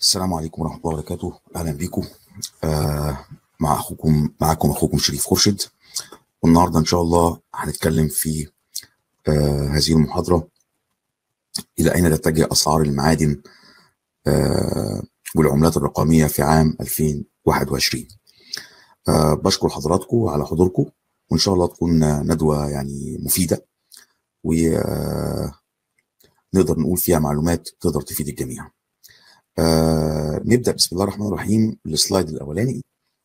السلام عليكم ورحمة الله وبركاته أهلا بيكم آه مع أخوكم معكم أخوكم شريف خورشيد والنهاردة إن شاء الله هنتكلم في آه هذه المحاضرة إلى أين تتجه أسعار المعادن آه والعملات الرقمية في عام 2021 آه بشكر حضراتكم على حضوركم وإن شاء الله تكون ندوة يعني مفيدة ونقدر نقول فيها معلومات تقدر تفيد الجميع. آه نبدا بسم الله الرحمن الرحيم السلايد الاولاني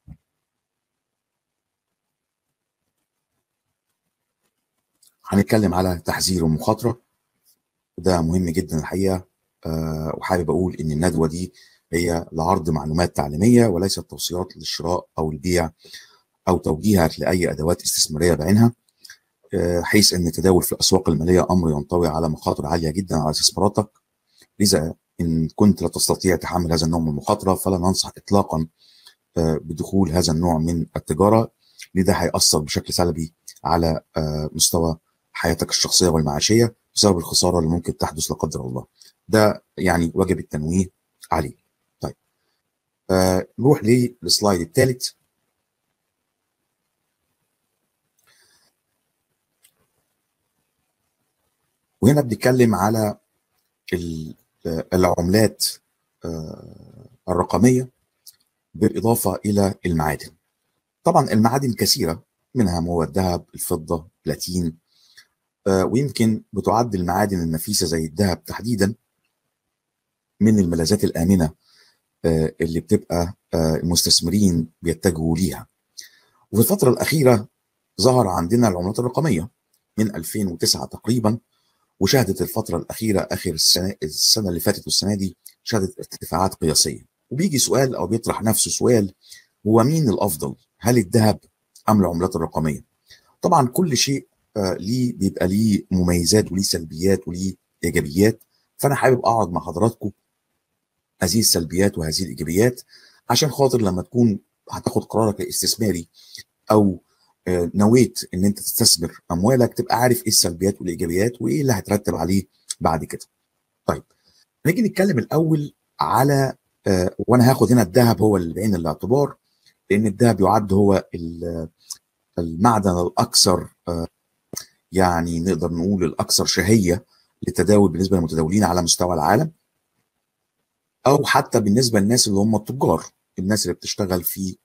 هنتكلم على تحذير المخاطره وده مهم جدا الحقيقه آه وحابب اقول ان الندوه دي هي لعرض معلومات تعليميه وليست توصيات للشراء او البيع او توجيهك لاي ادوات استثماريه بعينها آه حيث ان التداول في الاسواق الماليه امر ينطوي على مخاطر عاليه جدا على استثماراتك لذا إن كنت لا تستطيع تحمل هذا النوع من المخاطرة فلا ننصح إطلاقا بدخول هذا النوع من التجارة لده هيأثر بشكل سلبي على مستوى حياتك الشخصية والمعاشية بسبب الخسارة اللي ممكن تحدث لا قدر الله ده يعني واجب التنويه عليه طيب آه نروح للسلايد الثالث وهنا بنتكلم على العملات الرقميه بالاضافه الى المعادن. طبعا المعادن كثيره منها مواد الذهب، الفضه، بلاتين ويمكن بتعد المعادن النفيسه زي الذهب تحديدا من الملاذات الامنه اللي بتبقى المستثمرين بيتجهوا ليها. وفي الفتره الاخيره ظهر عندنا العملات الرقميه من 2009 تقريبا وشهدت الفترة الأخيرة آخر السنة, السنة اللي فاتت والسنة دي شهدت ارتفاعات قياسية وبيجي سؤال أو بيطرح نفسه سؤال هو مين الأفضل هل الذهب أم العملات الرقمية طبعا كل شيء آه ليه بيبقى ليه مميزات وليه سلبيات وليه إيجابيات فأنا حابب أقعد مع حضراتكم هذه السلبيات وهذه الإيجابيات عشان خاطر لما تكون هتاخد قرارك الاستثماري أو نويت ان انت تستثمر اموالك تبقى عارف ايه السلبيات والايجابيات وايه اللي هترتب عليه بعد كده. طيب نيجي نتكلم الاول على آه وانا هاخد هنا الذهب هو اللي بعين الاعتبار لان الذهب يعد هو المعدن الاكثر آه يعني نقدر نقول الاكثر شهيه للتداول بالنسبه للمتداولين على مستوى العالم او حتى بالنسبه للناس اللي هم التجار الناس اللي بتشتغل في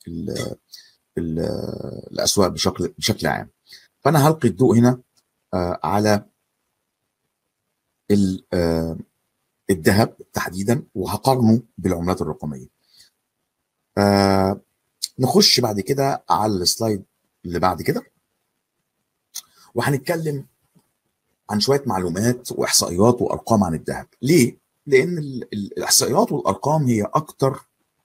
الاسواق بشكل بشكل عام فانا هلقي الضوء هنا آه على آه الذهب تحديدا وهقارنه بالعملات الرقميه آه نخش بعد كده على السلايد اللي بعد كده وهنتكلم عن شويه معلومات واحصائيات وارقام عن الذهب ليه لان الاحصائيات والارقام هي اكتر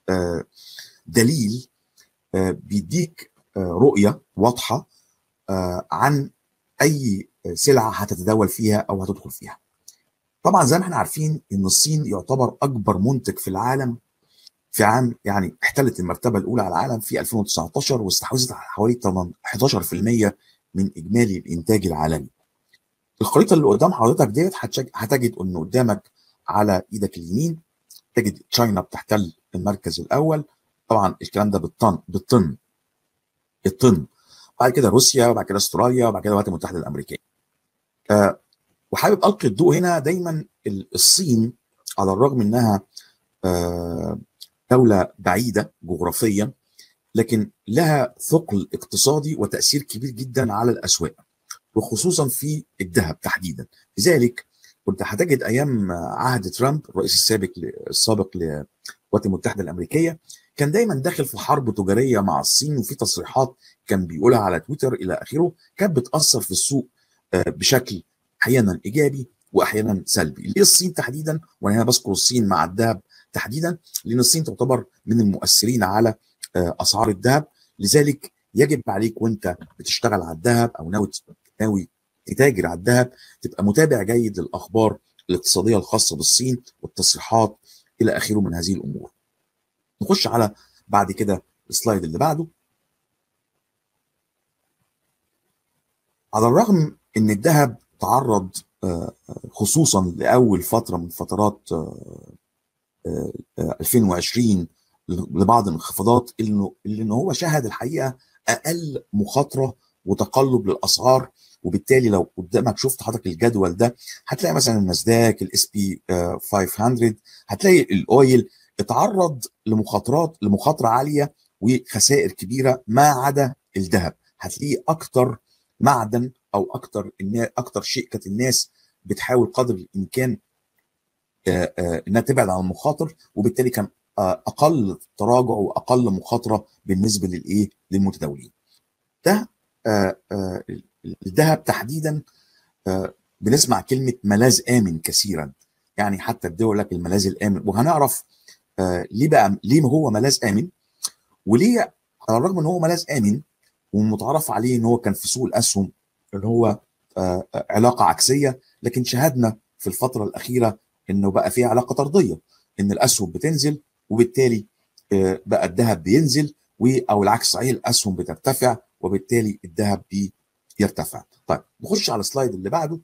دليل بيديك رؤيه واضحه عن اي سلعه هتتداول فيها او هتدخل فيها. طبعا زي ما احنا عارفين ان الصين يعتبر اكبر منتج في العالم في عام يعني احتلت المرتبه الاولى على العالم في 2019 واستحوذت على حوالي 11% من اجمالي الانتاج العالمي. الخريطه اللي قدام حضرتك ديت هتجد ان قدامك على ايدك اليمين تجد تشاينا بتحتل المركز الاول طبعا الكلام ده بالطن بالطن الطن بعد كده روسيا وبعد كده استراليا وبعد كده الولايات المتحده الامريكيه آه وحابب القي الضوء هنا دايما الصين على الرغم انها آه دوله بعيده جغرافيا لكن لها ثقل اقتصادي وتاثير كبير جدا على الاسواق وخصوصا في الذهب تحديدا لذلك كنت هتجد ايام عهد ترامب الرئيس السابق السابق للولايات المتحده الامريكيه كان دايما داخل في حرب تجاريه مع الصين وفي تصريحات كان بيقولها على تويتر الى اخره كانت بتاثر في السوق بشكل احيانا ايجابي واحيانا سلبي ليه الصين تحديدا وانا هنا بذكر الصين مع الذهب تحديدا لان الصين تعتبر من المؤثرين على اسعار الذهب لذلك يجب عليك وانت بتشتغل على الذهب او ناوي ناوي تتاجر على الذهب تبقى متابع جيد للاخبار الاقتصاديه الخاصه بالصين والتصريحات الى اخره من هذه الامور نخش على بعد كده السلايد اللي بعده على الرغم ان الذهب تعرض خصوصا لاول فتره من فترات 2020 لبعض الانخفاضات انه اللي هو شهد الحقيقه اقل مخاطره وتقلب للاسعار وبالتالي لو قدامك شفت حضرتك الجدول ده هتلاقي مثلا الناسداك الاس بي 500 هتلاقي الاويل اتعرض لمخاطرات لمخاطره عاليه وخسائر كبيره ما عدا الذهب هتلاقيه اكتر معدن او اكتر اكتر شيء كانت الناس بتحاول قدر الامكان انها تبعد عن المخاطر وبالتالي كان اقل تراجع واقل مخاطره بالنسبه للايه للمتداولين ده الذهب تحديدا بنسمع كلمه ملاذ امن كثيرا يعني حتى الدول لك الملاذ الامن وهنعرف ليه بقى ليه هو ملاذ امن وليه على الرغم ان هو ملاذ امن ومتعرف عليه ان هو كان في سوق الاسهم اللي هو علاقه عكسيه لكن شاهدنا في الفتره الاخيره انه بقى في علاقه طرديه ان الاسهم بتنزل وبالتالي بقى الذهب بينزل او العكس صحيح الاسهم بترتفع وبالتالي الذهب بيرتفع طيب نخش على السلايد اللي بعده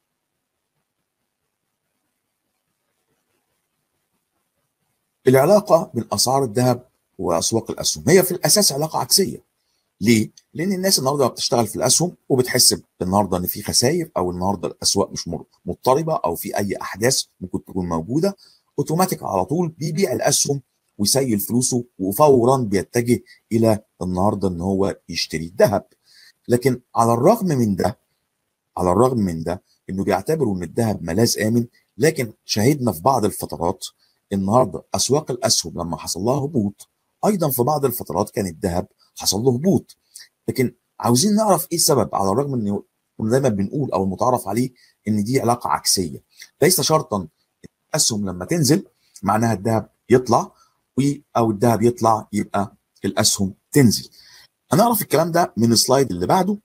العلاقه بين اسعار الذهب واسواق الاسهم هي في الاساس علاقه عكسيه ليه؟ لان الناس النهارده بتشتغل في الاسهم وبتحس النهارده ان في خسائر او النهارده الاسواق مش مضطربه او في اي احداث ممكن تكون موجوده اوتوماتيك على طول بيبيع الاسهم ويسيل فلوسه وفورا بيتجه الى النهارده ان هو يشتري الذهب لكن على الرغم من ده على الرغم من ده انه بيعتبروا ان الذهب ملاذ امن لكن شهدنا في بعض الفترات النهارده اسواق الاسهم لما حصل لها هبوط ايضا في بعض الفترات كان الذهب حصل له هبوط لكن عاوزين نعرف ايه السبب على الرغم ان دايما بنقول او المتعارف عليه ان دي علاقه عكسيه ليس شرطا الاسهم لما تنزل معناها الذهب يطلع او الذهب يطلع يبقى الاسهم تنزل هنعرف الكلام ده من السلايد اللي بعده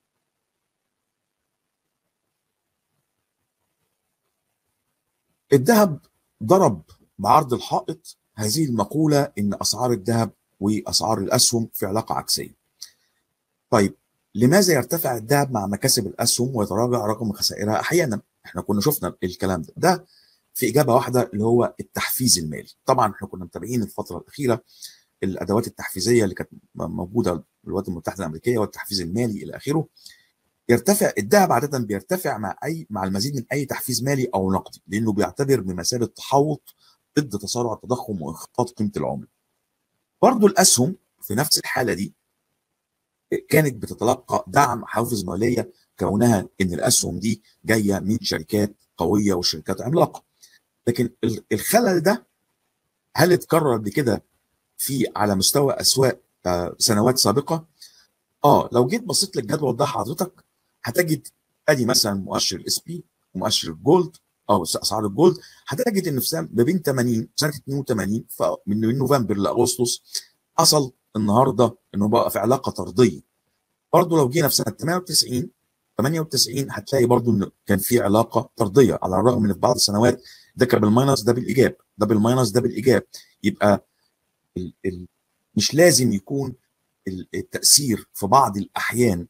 الذهب ضرب بعرض الحائط هذه المقولة إن أسعار الذهب وأسعار الأسهم في علاقة عكسية. طيب لماذا يرتفع الذهب مع مكاسب الأسهم ويتراجع رقم خسائرها أحيانا؟ احنا كنا شفنا الكلام ده. ده في إجابة واحدة اللي هو التحفيز المالي. طبعا احنا كنا متابعين الفترة الأخيرة الأدوات التحفيزية اللي كانت موجودة في الولايات المتحدة الأمريكية والتحفيز المالي إلى آخره. يرتفع الذهب عادة بيرتفع مع أي مع المزيد من أي تحفيز مالي أو نقدي لأنه بيعتبر بمثابة تحوط ضد تسارع التضخم وانخفاض قيمه العمله. برضه الاسهم في نفس الحاله دي كانت بتتلقى دعم حوافز ماليه كونها ان الاسهم دي جايه من شركات قويه وشركات عملاقه. لكن الخلل ده هل اتكرر قبل كده في على مستوى اسواق سنوات سابقه؟ اه لو جيت بصيت للجدول ده حضرتك هتجد ادي مثلا مؤشر الاس بي ومؤشر الجولد او اسعار الجولد هتجد ان في سنه ما بين 80 سنه 82 من نوفمبر لاغسطس حصل النهارده انه بقى في علاقه طرديه برضه لو جينا في سنه 98 98 هتلاقي برضه ان كان في علاقه طرديه على الرغم من في بعض السنوات ده كان بالماينس ده بالايجاب ده بالماينس ده بالايجاب يبقى ال ال مش لازم يكون التاثير في بعض الاحيان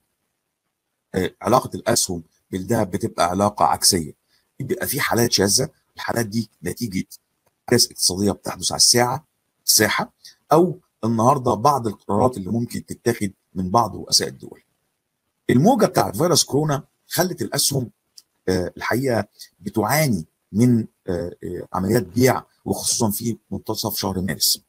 علاقه الاسهم بالذهب بتبقى علاقه عكسيه بيبقى في حالات شاذه الحالات دي نتيجه احداث اقتصاديه بتحدث على الساعه الساحه او النهارده بعض القرارات اللي ممكن تتاخد من بعض رؤساء الدول. الموجه بتاعت فيروس كورونا خلت الاسهم الحقيقه بتعاني من عمليات بيع وخصوصا في منتصف شهر مارس.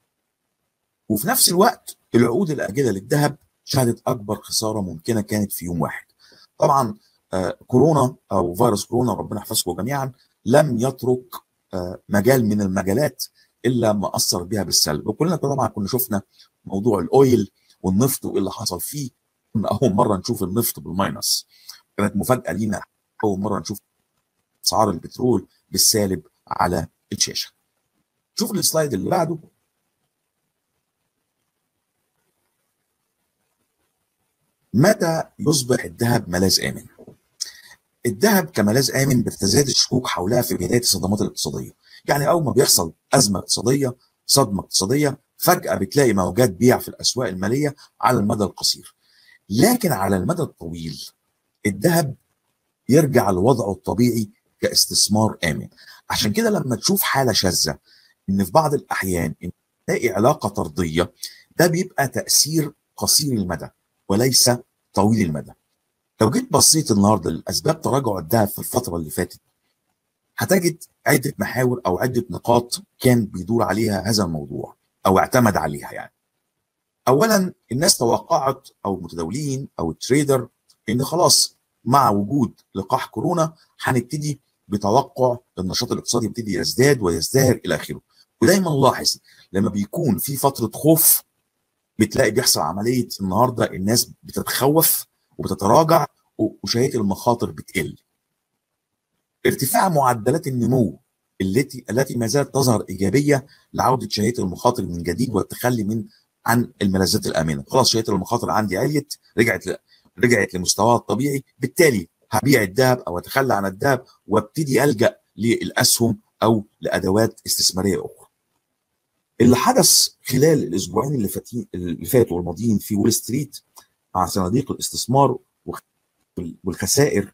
وفي نفس الوقت العقود الاجله للذهب شهدت اكبر خساره ممكنه كانت في يوم واحد. طبعا كورونا او فيروس كورونا ربنا يحفظكم جميعا لم يترك مجال من المجالات الا ما اثر بها بالسلب وكلنا طبعا كنا شفنا موضوع الاويل والنفط وايه اللي حصل فيه كنا اول مره نشوف النفط بالماينس كانت مفاجاه لينا اول مره نشوف اسعار البترول بالسالب على الشاشه شوف السلايد اللي بعده متى يصبح الذهب ملاذ امن الذهب كملاذ امن بتزداد الشكوك حولها في بدايه الصدمات الاقتصاديه يعني اول ما بيحصل ازمه اقتصاديه صدمه اقتصاديه فجاه بتلاقي موجات بيع في الاسواق الماليه على المدى القصير لكن على المدى الطويل الذهب يرجع لوضعه الطبيعي كاستثمار امن عشان كده لما تشوف حاله شاذه ان في بعض الاحيان ان تلاقي علاقه طرديه ده بيبقى تاثير قصير المدى وليس طويل المدى لو جيت بصيت النهارده لاسباب تراجع الذهب في الفتره اللي فاتت هتجد عده محاور او عده نقاط كان بيدور عليها هذا الموضوع او اعتمد عليها يعني اولا الناس توقعت او المتداولين او التريدر ان خلاص مع وجود لقاح كورونا هنبتدي بتوقع النشاط الاقتصادي يبتدي يزداد ويزدهر الى اخره ودايما لاحظ لما بيكون في فتره خوف بتلاقي بيحصل عمليه النهارده الناس بتتخوف وبتتراجع وشهيه المخاطر بتقل ارتفاع معدلات النمو التي التي ما زالت تظهر ايجابيه لعوده شهيه المخاطر من جديد والتخلي من عن الملاذات الامنه خلاص شهيه المخاطر عندي عليت رجعت ل... رجعت لمستواها الطبيعي بالتالي هبيع الذهب او اتخلى عن الذهب وابتدي الجا للاسهم او لادوات استثماريه اخرى اللي حدث خلال الاسبوعين اللي فاتين اللي فاتوا الماضيين في وول ستريت مع صناديق الاستثمار والخسائر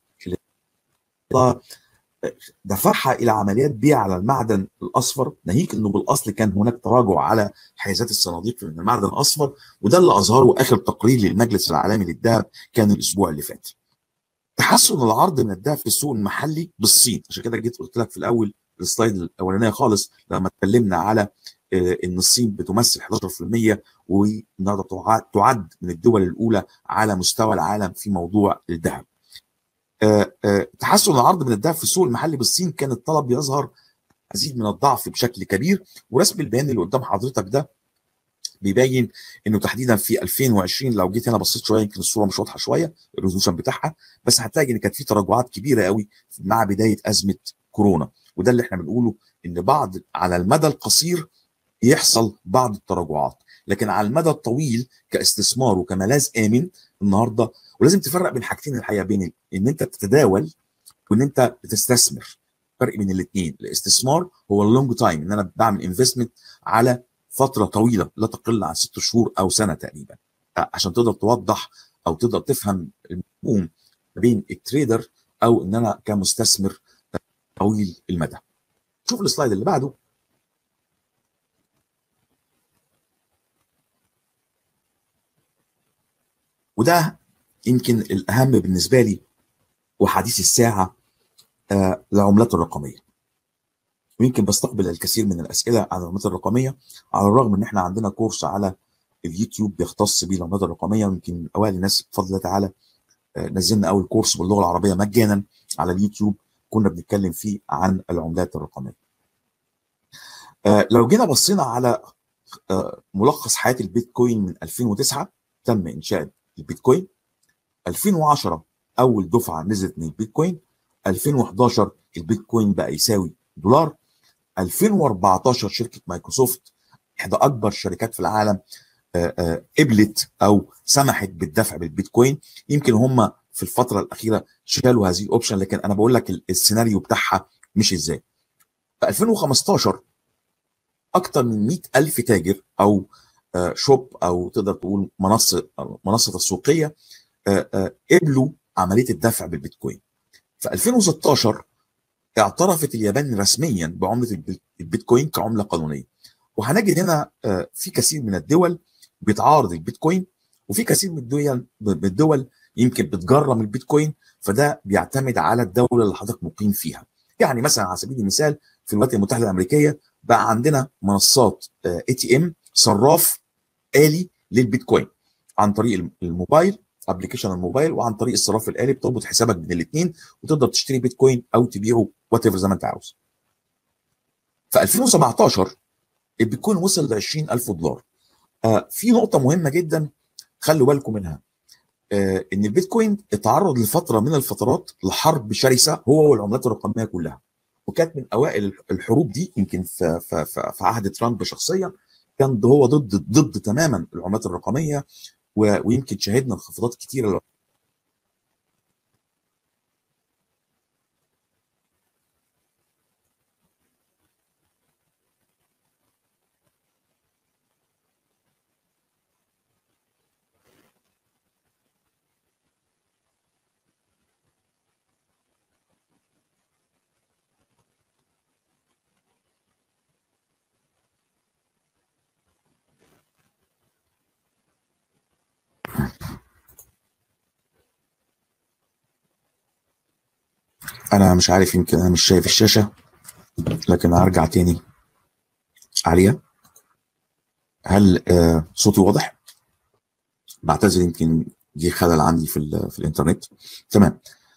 اللي دفعها الى عمليات بيع على المعدن الاصفر ناهيك انه بالاصل كان هناك تراجع على حيازات الصناديق من المعدن الاصفر وده اللي اظهره اخر تقرير للمجلس العالمي للذهب كان الاسبوع اللي فات. تحسن العرض من الذهب في السوق المحلي بالصين عشان كده جيت قلت لك في الاول السلايد الاولانيه خالص لما اتكلمنا على ان الصين بتمثل 11% والنهارده تعد من الدول الاولى على مستوى العالم في موضوع الذهب. أه أه تحسن العرض من الذهب في السوق المحلي بالصين كان الطلب بيظهر مزيد من الضعف بشكل كبير ورسم البيان اللي قدام حضرتك ده بيبين انه تحديدا في 2020 لو جيت هنا بصيت شويه يمكن الصوره مش واضحه شويه الريزولوشن بتاعها بس هتلاقي ان كانت في تراجعات كبيره قوي مع بدايه ازمه كورونا وده اللي احنا بنقوله ان بعض على المدى القصير يحصل بعض التراجعات لكن على المدى الطويل كاستثمار وكملاذ امن النهارده ولازم تفرق بين حاجتين الحقيقه بين ان انت بتتداول وان انت بتستثمر فرق بين الاثنين الاستثمار هو اللونج تايم ان انا بعمل انفستمنت على فتره طويله لا تقل عن ست شهور او سنه تقريبا عشان تقدر توضح او تقدر تفهم المفهوم بين التريدر او ان انا كمستثمر طويل المدى شوف السلايد اللي بعده وده يمكن الاهم بالنسبه لي وحديث الساعه آه العملات الرقميه ويمكن بستقبل الكثير من الاسئله عن العملات الرقميه على الرغم ان احنا عندنا كورس على اليوتيوب بيختص بالعملات الرقميه ويمكن اوائل الناس بفضل الله تعالى آه نزلنا اول كورس باللغه العربيه مجانا على اليوتيوب كنا بنتكلم فيه عن العملات الرقميه. آه لو جينا بصينا على ملخص حياه البيتكوين من 2009 تم انشاء البيتكوين 2010 اول دفعه نزلت من البيتكوين 2011 البيتكوين بقى يساوي دولار 2014 شركه مايكروسوفت احدى اكبر الشركات في العالم قبلت او سمحت بالدفع بالبيتكوين يمكن هم في الفتره الاخيره شالوا هذه الاوبشن لكن انا بقول لك السيناريو بتاعها مش ازاي في 2015 اكثر من 100 الف تاجر او شوب او تقدر تقول منصه منصه تسويقيه قبلوا عمليه الدفع بالبيتكوين في 2016 اعترفت اليابان رسميا بعمله البيتكوين كعمله قانونيه وهنجد هنا في كثير من الدول بتعارض البيتكوين وفي كثير من الدول من الدول يمكن بتجرم البيتكوين فده بيعتمد على الدوله اللي حضرتك مقيم فيها يعني مثلا على سبيل المثال في الولايات المتحده الامريكيه بقى عندنا منصات اي تي ام صراف آلي للبيتكوين عن طريق الموبايل ابلكيشن الموبايل وعن طريق الصراف الآلي بتربط حسابك بين الاثنين وتقدر تشتري بيتكوين او تبيعه وات زي ما انت عاوز. في 2017 البيتكوين وصل ل 20000 دولار. آه في نقطة مهمة جدا خلوا بالكم منها. آه ان البيتكوين اتعرض لفترة من الفترات لحرب شرسة هو والعملات الرقمية كلها. وكانت من اوائل الحروب دي يمكن في, في, في, في عهد ترامب شخصيا كان هو ضد ضد تماما العملات الرقميه ويمكن شهدنا انخفاضات كتيره انا مش عارف يمكن انا مش شايف الشاشه لكن هرجع تاني عليها هل آه صوتي واضح بعتذر يمكن جه خلل عندي في في الانترنت تمام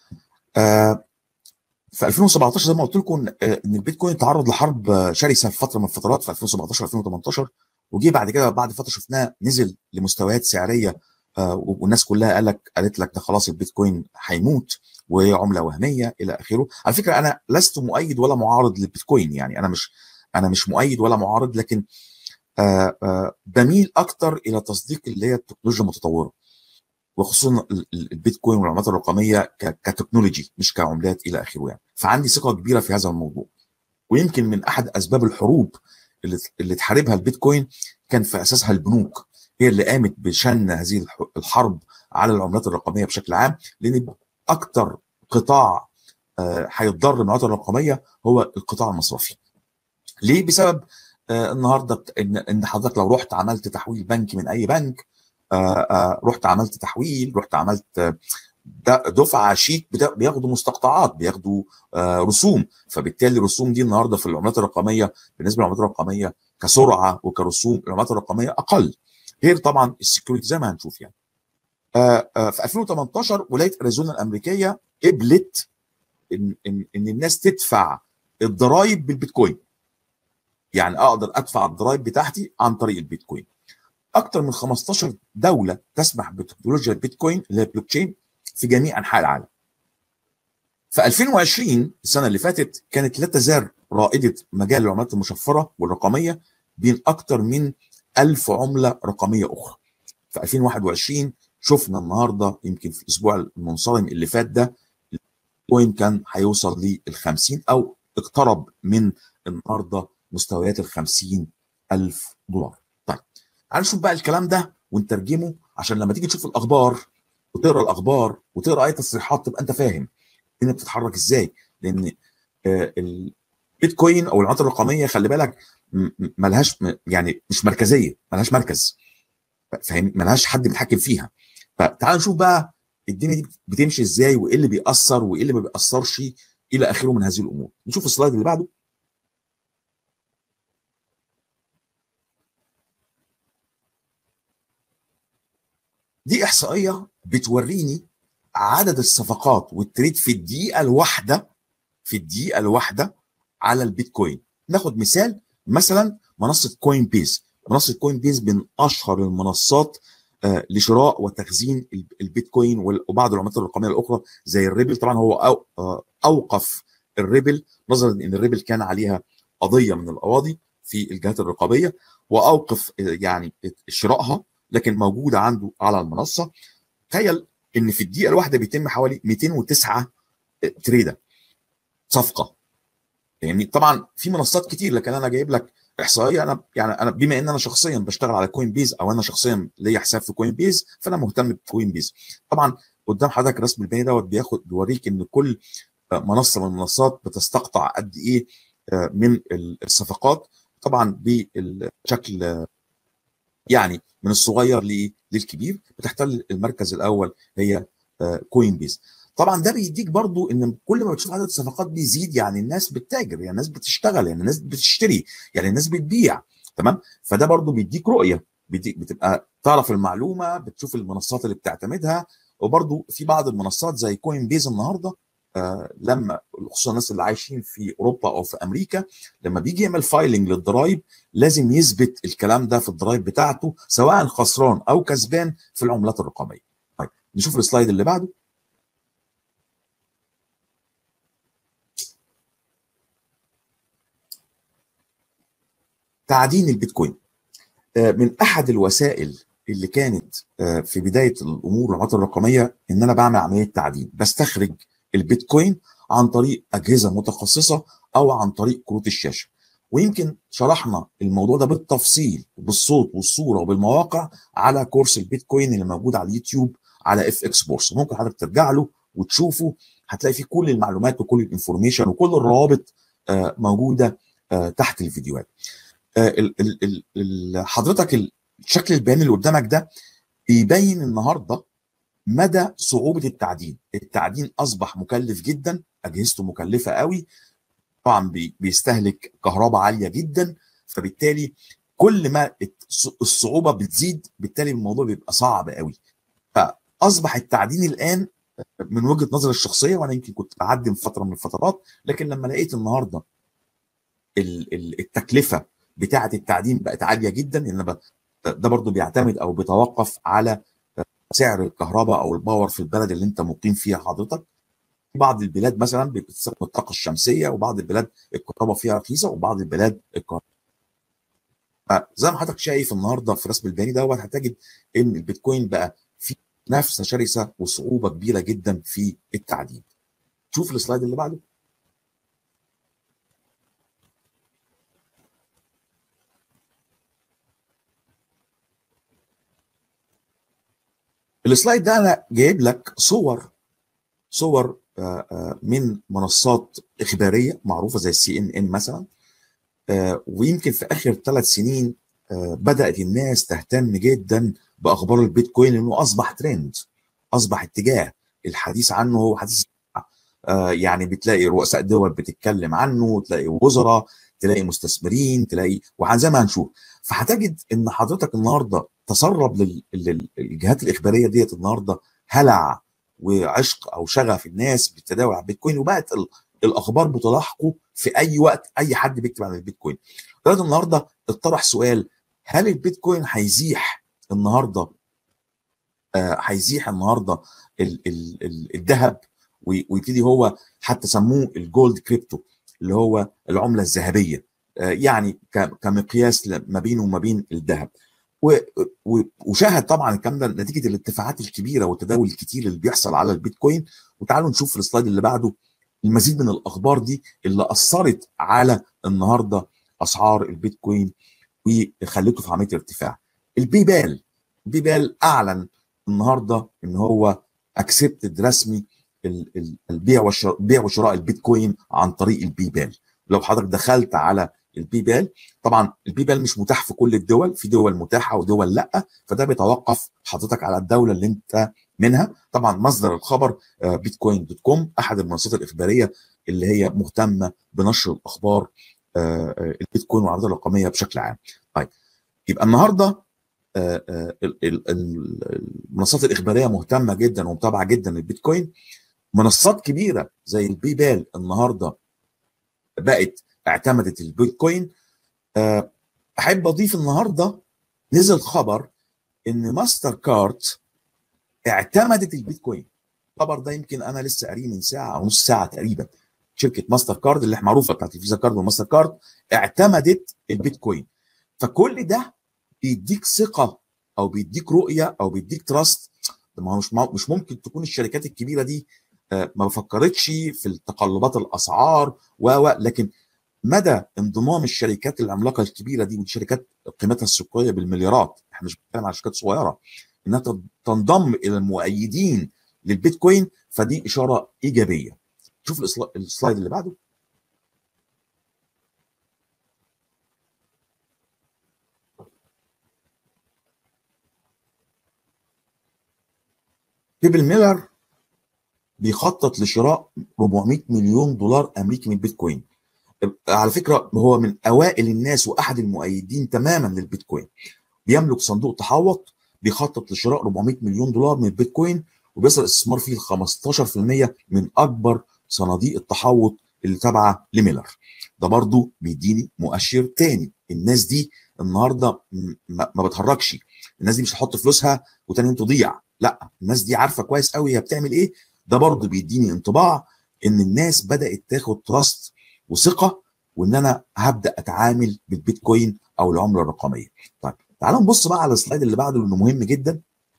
آه في 2017 زي ما قلت لكم ان البيتكوين تعرض لحرب شرسه في فتره من الفترات في 2017 2018 وجي بعد كده بعد فتره شفناه نزل لمستويات سعريه آه والناس كلها قال لك قالت لك ده خلاص البيتكوين هيموت وهي عمله وهميه الى اخره على فكره انا لست مؤيد ولا معارض للبيتكوين يعني انا مش انا مش مؤيد ولا معارض لكن آآ آآ بميل اكتر الى تصديق اللي هي التكنولوجيا المتطوره وخصوصا البيتكوين والعملات الرقميه كتكنولوجي مش كعملات الى اخره يعني فعندي ثقه كبيره في هذا الموضوع ويمكن من احد اسباب الحروب اللي اللي تحاربها البيتكوين كان في اساسها البنوك هي اللي قامت بشن هذه الحرب على العملات الرقميه بشكل عام لان اكتر قطاع هيتضر من العملات الرقميه هو القطاع المصرفي ليه بسبب آه النهارده ان ان حضرتك لو رحت عملت تحويل بنكي من اي بنك آه آه رحت عملت تحويل رحت عملت دفعه شيك بياخدوا مستقطعات بياخدوا رسوم فبالتالي الرسوم دي النهارده في العملات الرقميه بالنسبه للعملات الرقميه كسرعه وكرسوم العملات الرقميه اقل غير طبعا السكيورتي زي ما هنشوف يعني في 2018 ولايه اريزونا الامريكيه قبلت ان ان ان الناس تدفع الضرائب بالبيتكوين يعني اقدر ادفع الضرائب بتاعتي عن طريق البيتكوين اكثر من 15 دوله تسمح بتكنولوجيا البيتكوين اللي هي بلوك تشين في جميع انحاء العالم في 2020 السنه اللي فاتت كانت لا تزال رائده مجال العملات المشفره والرقميه بين اكثر من 1000 عمله رقميه اخرى في 2021 شفنا النهارده يمكن في الاسبوع المنصرم اللي فات ده البيتكوين كان هيوصل لل 50 او اقترب من النهارده مستويات ال 50 ألف دولار طيب تعال نشوف بقى الكلام ده ونترجمه عشان لما تيجي تشوف الأخبار وتقرا الأخبار وتقرا أي تصريحات تبقى أنت فاهم الدنيا بتتحرك إزاي لأن آه البيتكوين أو العملات الرقمية خلي بالك ملهاش يعني مش مركزية ملهاش مركز فاهم ملهاش حد بيتحكم فيها فتعال نشوف بقى الدنيا دي بتمشي ازاي وايه اللي بيأثر وايه اللي ما بيأثرش الى اخره من هذه الامور نشوف السلايد اللي بعده دي احصائيه بتوريني عدد الصفقات والتريد في الدقيقه الواحده في الدقيقه الواحده على البيتكوين ناخد مثال مثلا منصه كوين بيز منصه كوين بيز من اشهر المنصات آه لشراء وتخزين البيتكوين وبعض العملات الرقميه الاخرى زي الريبل طبعا هو أو آه اوقف الريبل نظرا ان الريبل كان عليها قضيه من القواضي في الجهات الرقابيه واوقف يعني شرائها لكن موجوده عنده على المنصه تخيل ان في الدقيقه الواحده بيتم حوالي 209 تريده صفقه يعني طبعا في منصات كتير لكن انا جايب لك احصائيه انا يعني انا بما ان انا شخصيا بشتغل على كوين بيز او انا شخصيا ليا حساب في كوين بيز فانا مهتم بكوين بيز طبعا قدام حضرتك رسم البياني دوت بياخد بيوريك ان كل منصه من المنصات بتستقطع قد ايه من الصفقات طبعا بشكل يعني من الصغير للكبير بتحتل المركز الاول هي كوين بيز طبعا ده بيديك برضو ان كل ما بتشوف عدد الصفقات بيزيد يعني الناس بتتاجر يعني الناس بتشتغل يعني الناس بتشتري يعني الناس بتبيع تمام فده برضو بيديك رؤيه بيديك بتبقى تعرف المعلومه بتشوف المنصات اللي بتعتمدها وبرضو في بعض المنصات زي كوين بيز النهارده آه لما خصوصا الناس اللي عايشين في اوروبا او في امريكا لما بيجي يعمل فايلنج للضرايب لازم يثبت الكلام ده في الضرايب بتاعته سواء خسران او كسبان في العملات الرقميه. طيب نشوف السلايد اللي بعده. تعدين البيتكوين آه من احد الوسائل اللي كانت آه في بدايه الامور العملات الرقميه ان انا بعمل عمليه تعدين بستخرج البيتكوين عن طريق اجهزه متخصصه او عن طريق كروت الشاشه ويمكن شرحنا الموضوع ده بالتفصيل بالصوت والصوره وبالمواقع على كورس البيتكوين اللي موجود على اليوتيوب على اف اكس بورس ممكن حضرتك ترجع له وتشوفه هتلاقي فيه كل المعلومات وكل الانفورميشن وكل الروابط آه موجوده آه تحت الفيديوهات ال ال ال حضرتك الشكل البياني اللي قدامك ده بيبين النهارده مدى صعوبه التعدين، التعدين اصبح مكلف جدا اجهزته مكلفه قوي طبعا بيستهلك كهرباء عاليه جدا فبالتالي كل ما الصعوبه بتزيد بالتالي الموضوع بيبقى صعب قوي فاصبح التعدين الان من وجهه نظري الشخصيه وانا يمكن كنت بعدي في فتره من الفترات لكن لما لقيت النهارده التكلفه بتاعه التعدين بقت عاليه جدا لان ده برضو بيعتمد او بيتوقف على سعر الكهرباء او الباور في البلد اللي انت مقيم فيها حضرتك في بعض البلاد مثلا بتستخدم الطاقه الشمسيه وبعض البلاد الكهرباء فيها رخيصه وبعض البلاد الكهرباء زي ما حضرتك شايف النهارده في رسم البياني دوت هتجد ان البيتكوين بقى في منافسه شرسه وصعوبه كبيره جدا في التعدين. شوف السلايد اللي بعده. السلايد ده انا جايب لك صور صور من منصات اخباريه معروفه زي السي ان ان مثلا ويمكن في اخر ثلاث سنين بدات الناس تهتم جدا باخبار البيتكوين لانه اصبح ترند اصبح اتجاه الحديث عنه هو حديث يعني بتلاقي رؤساء دول بتتكلم عنه تلاقي وزراء تلاقي مستثمرين تلاقي وزي ما هنشوف فهتجد ان حضرتك النهارده تسرب للجهات الاخباريه ديت النهارده هلع وعشق او شغف الناس بالتداول على البيتكوين وبقت الاخبار بتلاحقه في اي وقت اي حد بيكتب عن البيتكوين. لغايه النهارده اتطرح سؤال هل البيتكوين هيزيح النهارده آه هيزيح النهارده الذهب ويبتدي هو حتى سموه الجولد كريبتو اللي هو العمله الذهبيه آه يعني كمقياس ما بينه وما بين الذهب. وشاهد طبعا الكلام ده نتيجه الاتفاقات الكبيره والتداول الكتير اللي بيحصل على البيتكوين وتعالوا نشوف السلايد اللي بعده المزيد من الاخبار دي اللي اثرت على النهارده اسعار البيتكوين وخلته في عمليه ارتفاع. البيبال البيبال اعلن النهارده ان هو اكسبتد رسمي البيع والشراء بيع وشراء البيتكوين عن طريق البيبال. لو حضرتك دخلت على البيبال طبعا البيبال مش متاح في كل الدول في دول متاحه ودول لا فده بيتوقف حضرتك على الدوله اللي انت منها طبعا مصدر الخبر بيتكوين دوت كوم احد المنصات الاخباريه اللي هي مهتمه بنشر الاخبار البيتكوين والعرضه الرقميه بشكل عام طيب يبقى النهارده المنصات الاخباريه مهتمه جدا ومتابعه جدا للبيتكوين منصات كبيره زي البيبال النهارده بقت اعتمدت البيتكوين احب اضيف النهارده نزل خبر ان ماستر كارد اعتمدت البيتكوين الخبر ده يمكن انا لسه قاريه من ساعه او نص ساعه تقريبا شركه ماستر كارد اللي معروفه بتاعت الفيزا كارد والماستر كارد اعتمدت البيتكوين فكل ده بيديك ثقه او بيديك رؤيه او بيديك تراست ما هو مش مش ممكن تكون الشركات الكبيره دي ما فكرتش في التقلبات الاسعار و لكن مدى انضمام الشركات العملاقه الكبيره دي والشركات قيمتها السوقيه بالمليارات احنا مش بنتكلم على شركات صغيره انها تنضم الى المؤيدين للبيتكوين فدي اشاره ايجابيه شوف السلايد اللي بعده بيبل ميلر بيخطط لشراء 400 مليون دولار امريكي من البيتكوين على فكره هو من اوائل الناس واحد المؤيدين تماما للبيتكوين بيملك صندوق تحوط بيخطط لشراء 400 مليون دولار من البيتكوين وبيصل الاستثمار فيه ل 15% من اكبر صناديق التحوط اللي تابعه لميلر ده برضو بيديني مؤشر تاني الناس دي النهارده ما بتهرجش الناس دي مش هتحط فلوسها وتاني يوم تضيع لا الناس دي عارفه كويس قوي هي بتعمل ايه ده برضو بيديني انطباع ان الناس بدات تاخد تراست وثقه وان انا هبدا اتعامل بالبيتكوين او العمله الرقميه. طيب تعالوا نبص بقى على السلايد اللي بعده لانه مهم جدا.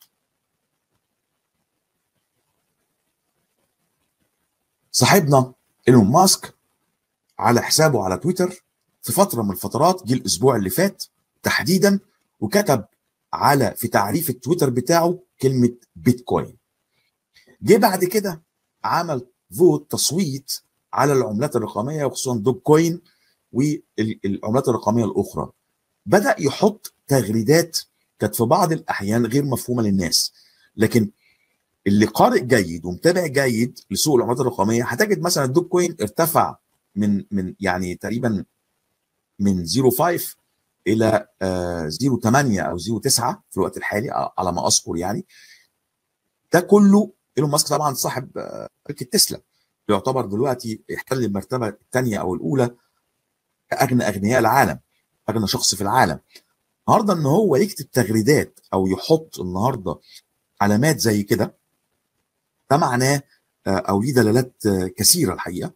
صاحبنا ايلون ماسك على حسابه على تويتر في فتره من الفترات جه الاسبوع اللي فات تحديدا وكتب على في تعريف التويتر بتاعه كلمه بيتكوين. جه بعد كده عمل فوت تصويت على العملات الرقميه وخصوصا دوج كوين والعملات الرقميه الاخرى بدا يحط تغريدات كانت في بعض الاحيان غير مفهومه للناس لكن اللي قارئ جيد ومتابع جيد لسوق العملات الرقميه هتجد مثلا الدوج كوين ارتفع من من يعني تقريبا من 0.5 الى 0.8 او 0.9 في الوقت الحالي على ما اذكر يعني ده كله ايلون ماسك طبعا صاحب شركه تسلا يعتبر دلوقتي يحتل المرتبه الثانيه او الاولى كاغنى اغنياء العالم اغنى شخص في العالم النهارده ان هو يكتب تغريدات او يحط النهارده علامات زي كده ده معناه او ليه دلالات كثيره الحقيقه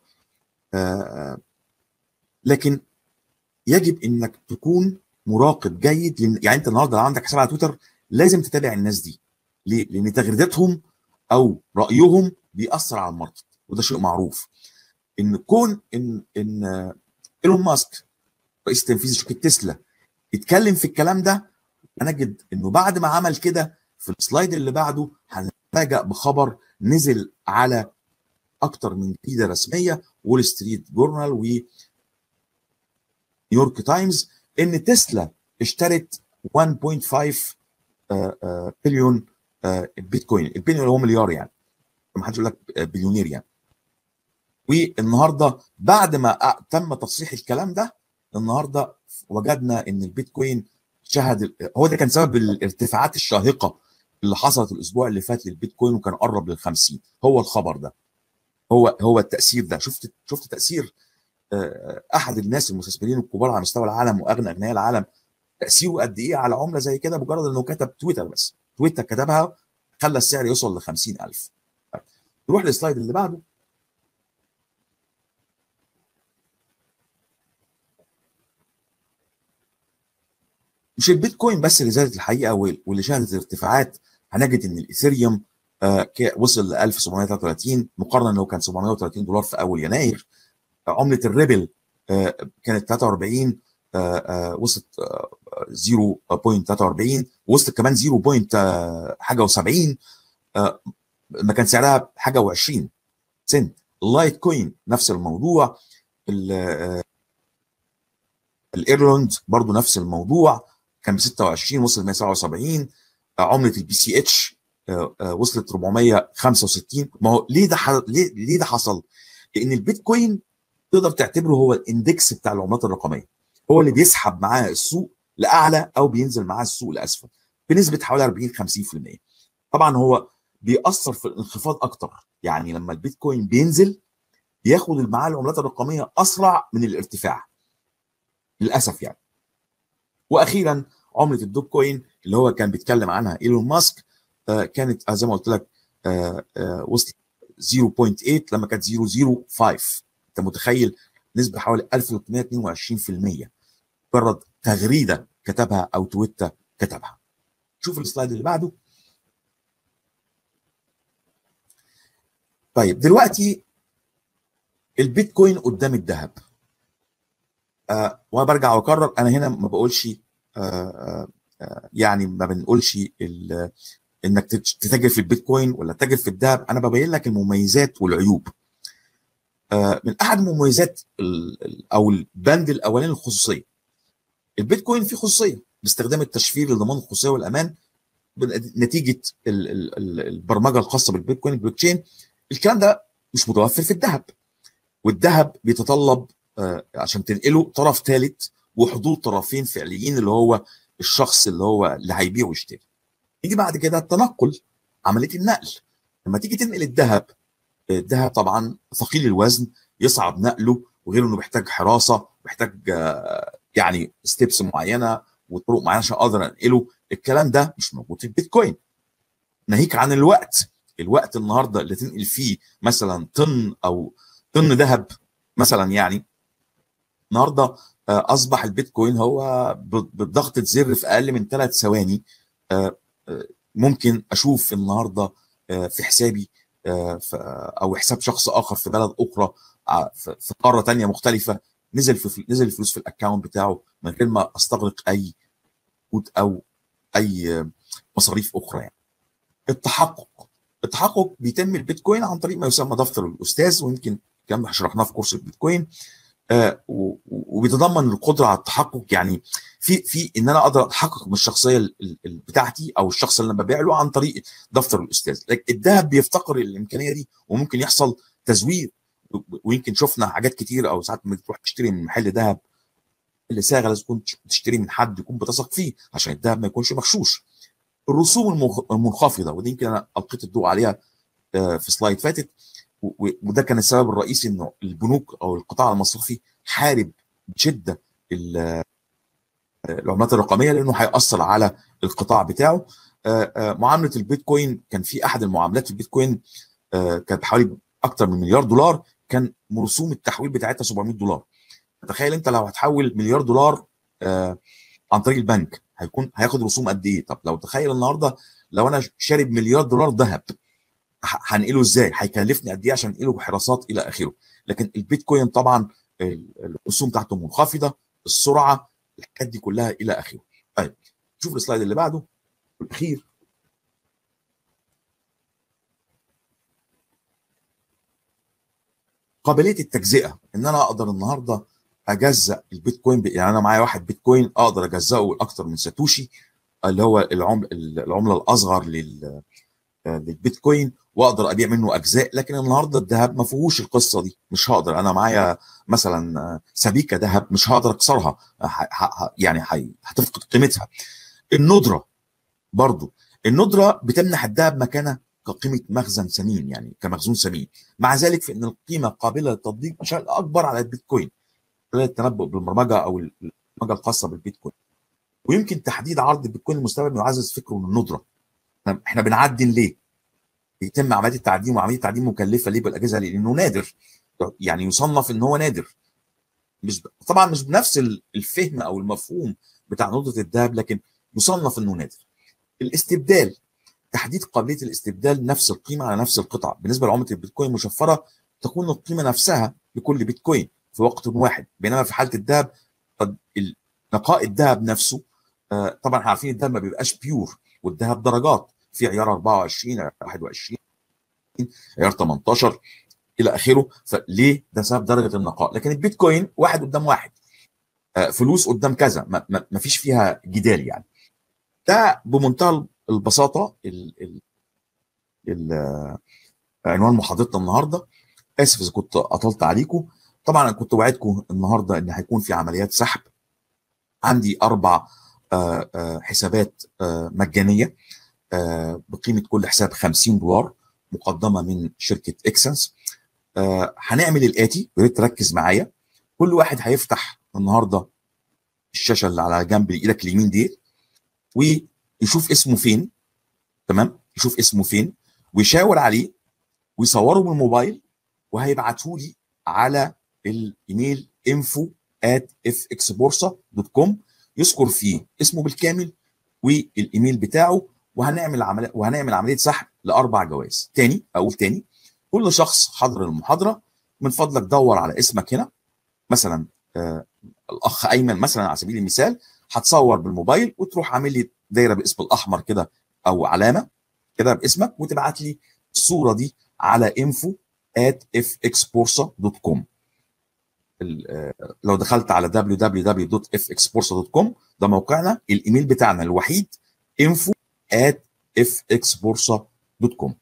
لكن يجب انك تكون مراقب جيد لان يعني انت النهارده لو عندك حساب على تويتر لازم تتابع الناس دي ليه؟ لان تغريداتهم او رايهم بيأثر على الماركت وده شيء معروف ان كون ان ان ايلون ماسك رئيس التنفيذي شركه تسلا يتكلم في الكلام ده هنجد انه بعد ما عمل كده في السلايد اللي بعده هنفاجئ بخبر نزل على اكتر من جريده رسميه وول ستريت جورنال و نيويورك تايمز ان تسلا اشترت 1.5 بليون بيتكوين البليون اللي هو مليار يعني ما حدش يقول لك بليونير يعني والنهارده بعد ما تم تصحيح الكلام ده النهارده وجدنا ان البيتكوين شهد هو ده كان سبب الارتفاعات الشاهقه اللي حصلت الاسبوع اللي فات للبيتكوين وكان قرب لل 50 هو الخبر ده هو هو التاثير ده شفت شفت تاثير احد الناس المستثمرين الكبار على مستوى العالم واغنى اغنياء العالم تاثيره قد ايه على عمله زي كده مجرد انه كتب تويتر بس تويتر كتبها خلى السعر يوصل ل 50000 نروح للسلايد اللي بعده مش البيتكوين بس اللي زادت الحقيقه واللي شهدت ارتفاعات هنجد ان الايثيريوم آه وصل ل 1733 مقارنه انه كان 730 دولار في اول يناير آه عمله الريبل آه كانت 43 وصلت 0.43 وصلت كمان 0. حاجه و70 ما كان سعرها حاجه و20 سنت اللايت كوين نفس الموضوع الايرلاند برضو نفس الموضوع كان ب 26 وصل 177 عمله البي سي اتش وصلت 465 ما هو ليه ده ليه ليه ده حصل؟ لان البيتكوين تقدر تعتبره هو الاندكس بتاع العملات الرقميه هو اللي بيسحب معاه السوق لاعلى او بينزل معاه السوق لاسفل بنسبه حوالي 40 50% طبعا هو بيأثر في الانخفاض اكتر يعني لما البيتكوين بينزل بياخد معاه العملات الرقميه اسرع من الارتفاع للاسف يعني واخيرا عمله الدوب كوين اللي هو كان بيتكلم عنها ايلون ماسك آه كانت زي ما قلت لك آه آه وصلت 0.8 لما كانت 0.05 انت متخيل نسبه حوالي 1322% مجرد تغريده كتبها او تويته كتبها شوف السلايد اللي بعده طيب دلوقتي البيتكوين قدام الذهب آه وانا برجع واكرر انا هنا ما بقولش آه آه يعني ما بنقولش انك تتاجر في البيتكوين ولا تتاجر في الذهب انا ببين لك المميزات والعيوب آه من احد المميزات او البند الاولاني الخصوصيه البيتكوين فيه خصوصيه باستخدام التشفير لضمان الخصوصيه والامان نتيجه البرمجه الخاصه بالبيتكوين البلوك تشين الكلام ده مش متوفر في الذهب والذهب بيتطلب آه عشان تنقله طرف ثالث وحضور طرفين فعليين اللي هو الشخص اللي هو اللي هيبيع ويشتري يجي بعد كده التنقل عمليه النقل لما تيجي تنقل الذهب الذهب طبعا ثقيل الوزن يصعب نقله وغير انه بيحتاج حراسه بيحتاج آه يعني ستيبس معينه وطرق معينه عشان اقدر انقله الكلام ده مش موجود في البيتكوين ناهيك عن الوقت الوقت النهارده اللي تنقل فيه مثلا طن او طن ذهب مثلا يعني النهارده اصبح البيتكوين هو بضغطه زر في اقل من ثلاث ثواني ممكن اشوف النهارده في حسابي او حساب شخص اخر في بلد اخرى في قاره ثانيه مختلفه نزل في نزل الفلوس في الاكونت بتاعه من غير ما استغرق اي او اي مصاريف اخرى يعني التحقق التحقق بيتم البيتكوين عن طريق ما يسمى دفتر الاستاذ ويمكن الكلام ده شرحناه في كورس البيتكوين آه و- و- وبيتضمن القدره على التحقق يعني في في ان انا اقدر اتحقق من الشخصيه ال- ال- ال- بتاعتي او الشخص اللي انا ببيع له عن طريق دفتر الاستاذ لكن الذهب بيفتقر الامكانيه دي وممكن يحصل تزوير و- ويمكن شفنا حاجات كتير او ساعات لما تروح تشتري من محل ذهب اللي صاغه لازم تكون تشتري من حد يكون بتثق فيه عشان الذهب ما يكونش مغشوش الرسوم المنخ- المنخفضه ودي يمكن انا القيت الضوء عليها آه، في سلايد فاتت و- و- وده كان السبب الرئيسي انه البنوك او القطاع المصرفي حارب بشده ال- آه، العملات الرقميه لانه هياثر على القطاع بتاعه آه، آه، معامله البيتكوين كان في احد المعاملات في البيتكوين آه، كانت بحوالي اكتر من مليار دولار كان رسوم التحويل بتاعتها 700 دولار تخيل انت لو هتحول مليار دولار آه، عن طريق البنك هيكون هياخد رسوم قد ايه طب لو تخيل النهارده لو انا شارب مليار دولار ذهب ه- هنقله ازاي هيكلفني قد ايه عشان انقله بحراسات الى اخره لكن البيتكوين طبعا ال- الرسوم بتاعته منخفضه السرعه الحاجات دي كلها الى اخره طيب شوف السلايد اللي بعده الاخير قابليه التجزئه ان انا اقدر النهارده اجزأ البيتكوين ب- يعني انا معايا واحد بيتكوين اقدر اجزأه لاكثر من ساتوشي اللي هو العمله العمله الاصغر لل للبيتكوين واقدر ابيع منه اجزاء لكن النهارده الذهب ما فيهوش القصه دي مش هقدر انا معايا مثلا سبيكه ذهب مش هقدر اكسرها ح- ح- يعني ح- هتفقد قيمتها الندره برضو الندره بتمنح الذهب مكانه كقيمه مخزن ثمين يعني كمخزون ثمين مع ذلك فان القيمه قابله للتطبيق بشكل اكبر على البيتكوين خلال التنبؤ بالبرمجه او البرمجه الخاصه بالبيتكوين ويمكن تحديد عرض البيتكوين المستقبل يعزز فكره من الندره احنا إحنا بنعدن ليه؟ بيتم عمليه التعدين وعمليه التعدين مكلفه ليه بالاجهزه لانه نادر يعني يصنف ان هو نادر مش ب... طبعا مش بنفس ال- الفهم او المفهوم بتاع ندره الذهب لكن يصنف انه نادر الاستبدال تحديد قابليه الاستبدال نفس القيمه على نفس القطعه بالنسبه لعمله البيتكوين المشفره تكون القيمه نفسها لكل بيتكوين في وقت واحد بينما في حاله الذهب قد ال- نقاء الذهب نفسه آه، طبعا احنا عارفين الذهب ما بيبقاش بيور والذهب درجات في عيار 24 عيار 21 عيار 18 الى اخره فليه ده سبب درجه النقاء لكن البيتكوين واحد قدام واحد آه، فلوس قدام كذا ما, ما, ما فيش فيها جدال يعني ده بمنتهى البساطه ال ال ال آه، عنوان محاضرتنا النهارده اسف اذا كنت اطلت عليكم طبعا انا كنت وعدكم النهارده ان هيكون في عمليات سحب عندي اربع آه، آه، حسابات آه، مجانيه آه، بقيمه كل حساب 50 دولار مقدمه من شركه اكسنس آه، هنعمل الاتي يا ريت تركز معايا كل واحد هيفتح النهارده الشاشه اللي على جنب ايدك اليمين دي ويشوف اسمه فين تمام يشوف اسمه فين ويشاور عليه ويصوره بالموبايل وهيبعته لي على الايميل info at fxborsa.com يذكر فيه اسمه بالكامل والايميل بتاعه وهنعمل عمليه وهنعمل عمليه سحب لاربع جوائز تاني اقول تاني كل شخص حضر المحاضره من فضلك دور على اسمك هنا مثلا آه الاخ ايمن مثلا على سبيل المثال هتصور بالموبايل وتروح عامل لي دايره باسم الاحمر كده او علامه كده باسمك وتبعت لي الصوره دي على info at fxborsa.com ال- آه، لو دخلت على www.fxborsa.com ده موقعنا الايميل بتاعنا الوحيد info at fxborsa.com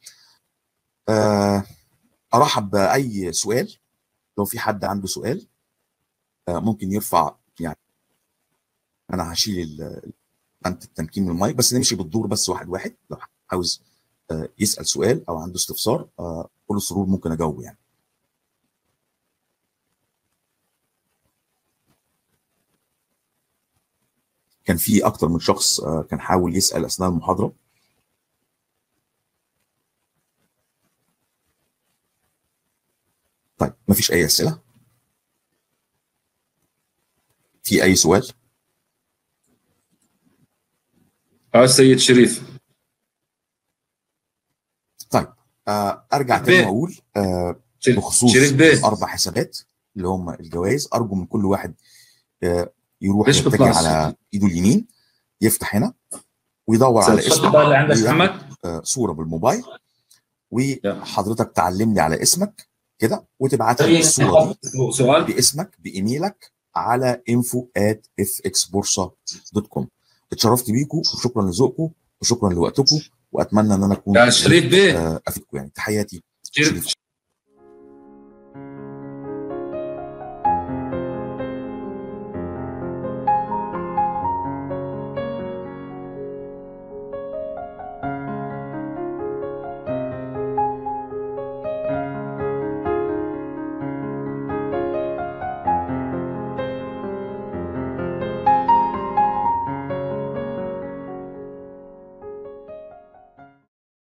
آه، ارحب باي سؤال لو في حد عنده سؤال آه، ممكن يرفع يعني انا هشيل ال- علامه التمكين من المايك بس نمشي بالدور بس واحد واحد لو عاوز آه، يسال سؤال او عنده استفسار آه، كل سرور ممكن اجاوبه يعني كان في اكتر من شخص آه، كان حاول يسال اثناء المحاضره طيب مفيش اي اسئله في اي سؤال اه السيد شريف طيب آه، ارجع تاني بيه. واقول آه، شر- بخصوص شريف بيه الاربع حسابات اللي هم الجوائز ارجو من كل واحد آه، يروح ليش يتجه بيطلع على ايده اليمين يفتح هنا ويدور على الخط اسمه اللي عندك ويعمل محمد آه، صوره بالموبايل وحضرتك تعلم لي على اسمك كده وتبعت لي خليني الصوره دي احط سؤال باسمك بايميلك على info at fxborsa.com اتشرفت بيكم وشكرا لذوقكم وشكرا لوقتكم واتمنى ان انا اكون يا شريف بيه آه، افيدكم يعني تحياتي شريف شريف